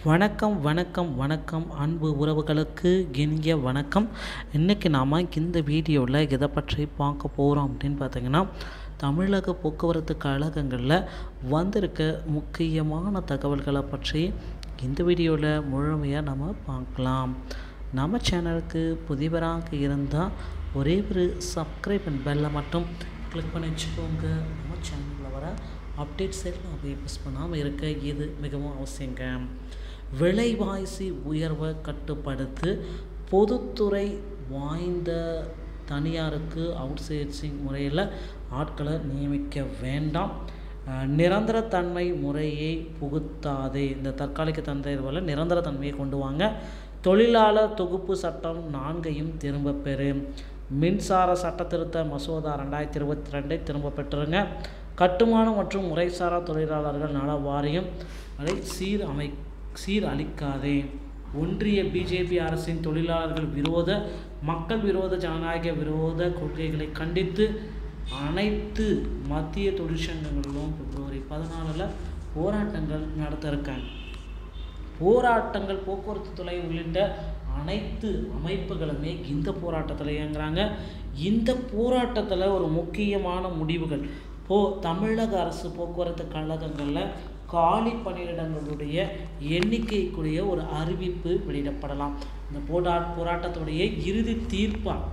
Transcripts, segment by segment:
வணக்கம் வணக்கம் வணக்கம் அன்பு உறவுகளுக்கு இனிய வணக்கம் இன்றைக்கி நாம் இந்த வீடியோவில் எதை பற்றி பார்க்க போகிறோம் அப்படின்னு பார்த்தீங்கன்னா தமிழக போக்குவரத்து கழகங்களில் வந்திருக்க முக்கியமான தகவல்களை பற்றி இந்த வீடியோவில் முழுமையாக நம்ம பார்க்கலாம் நம்ம சேனலுக்கு புதிவராக இருந்தால் ஒரே ஒரு சப்ஸ்கிரைப் அண்ட் பெல்லை மட்டும் கிளிக் பண்ணி வச்சுக்கோங்க நம்ம சேனலில் வர அப்டேட்ஸ் எல்லாம் போய் மிஸ் பண்ணாமல் இருக்க இது மிகவும் அவசியங்க விலைவாசி உயர்வை கட்டுப்படுத்து பொதுத்துறை வாய்ந்த தனியாருக்கு அவுட்சோர்சிங் முறையில் ஆட்களை நியமிக்க வேண்டாம் அஹ் நிரந்தரத்தன்மை முறையை புகுத்தாதே இந்த தற்காலிக தந்தைவரை நிரந்தரத்தன்மையை கொண்டு வாங்க தொழிலாளர் தொகுப்பு சட்டம் நான்கையும் திரும்ப பெறு மின்சார சட்டத்திருத்த மசோதா ரெண்டாயிரத்தி இருபத்தி ரெண்டை திரும்ப பெற்றுருங்க கட்டுமானம் மற்றும் முறைசாரா தொழிலாளர்கள் நல வாரியம் அதை சீர் அமை சீர் அளிக்காதே ஒன்றிய பிஜேபி அரசின் தொழிலாளர்கள் விரோத மக்கள் விரோத ஜனநாயக விரோத கொள்கைகளை கண்டித்து அனைத்து மத்திய தொழிற்சங்கங்களிலும் பிப்ரவரி பதினாலில் போராட்டங்கள் நடத்த இருக்காங்க போராட்டங்கள் போக்குவரத்து துறை உள்ளிட்ட அனைத்து அமைப்புகளுமே இந்த போராட்டத்தில் இயங்குறாங்க இந்த போராட்டத்தில் ஒரு முக்கியமான முடிவுகள் போ தமிழக அரசு போக்குவரத்து கழகங்களில் காலி பணியிடங்களுடைய எண்ணிக்கைக்குரிய ஒரு அறிவிப்பு வெளியிடப்படலாம் இந்த போரா போராட்டத்துடைய இறுதி தீர்ப்பாக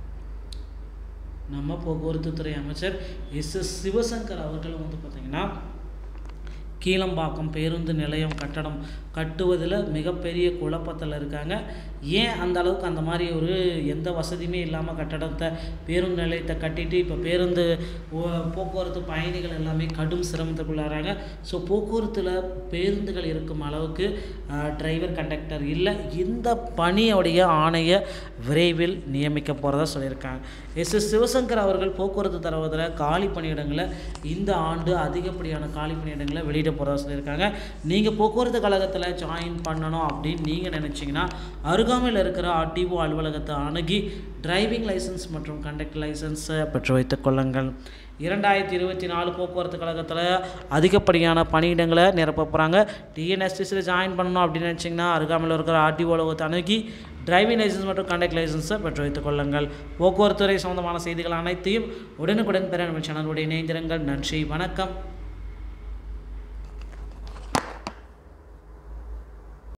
நம்ம போக்குவரத்து துறை அமைச்சர் எஸ் எஸ் சிவசங்கர் அவர்கள் வந்து பார்த்திங்கன்னா கீழம்பாக்கம் பேருந்து நிலையம் கட்டடம் கட்டுவதில் மிகப்பெரிய குழப்பத்தில் இருக்காங்க ஏன் அந்த அளவுக்கு அந்த மாதிரி ஒரு எந்த வசதியுமே இல்லாமல் கட்டடத்தை பேருந்து நிலையத்தை கட்டிட்டு இப்போ பேருந்து ஓ- போக்குவரத்து பயணிகள் எல்லாமே கடும் சிரமத்துக்குள்ளாராங்க ஸோ போக்குவரத்தில் பேருந்துகள் இருக்கும் அளவுக்கு டிரைவர் கண்டக்டர் இல்லை இந்த பணியோடைய ஆணையை விரைவில் நியமிக்க போகிறதா சொல்லியிருக்காங்க எஸ் எஸ் சிவசங்கர் அவர்கள் போக்குவரத்து தருவதில் காலி பணியிடங்களை இந்த ஆண்டு அதிகப்படியான காலி பணியிடங்களை வெளியிட போகிறதா சொல்லியிருக்காங்க நீங்கள் போக்குவரத்து கழகத்தில் ஜாயின் பண்ணணும் அப்படின்னு நீங்கள் நினச்சிங்கன்னா அருகாமையில் இருக்கிற ஆர்டிஓ அலுவலகத்தை அணுகி டிரைவிங் லைசன்ஸ் மற்றும் கண்டக்டர் லைசன்ஸை பெற்று வைத்துக் கொள்ளுங்கள் இரண்டாயிரத்தி இருபத்தி நாலு போக்குவரத்து கழகத்தில் அதிகப்படியான பணியிடங்களை நிரப்ப போகிறாங்க டிஎன்எஸ்டிஸில் ஜாயின் பண்ணணும் அப்படின்னு நினச்சிங்கன்னா அருகாமையில் இருக்கிற ஆர்டிஓ அலுவலகத்தை அணுகி டிரைவிங் லைசன்ஸ் மற்றும் கண்டக்ட் லைசன்ஸை பெற்று வைத்துக் கொள்ளுங்கள் போக்குவரத்துறை சம்பந்தமான செய்திகள் அனைத்தையும் உடனுக்குடன் பெற நம்ம சேனலுடைய இணைந்திருங்கள் நன்றி வணக்கம்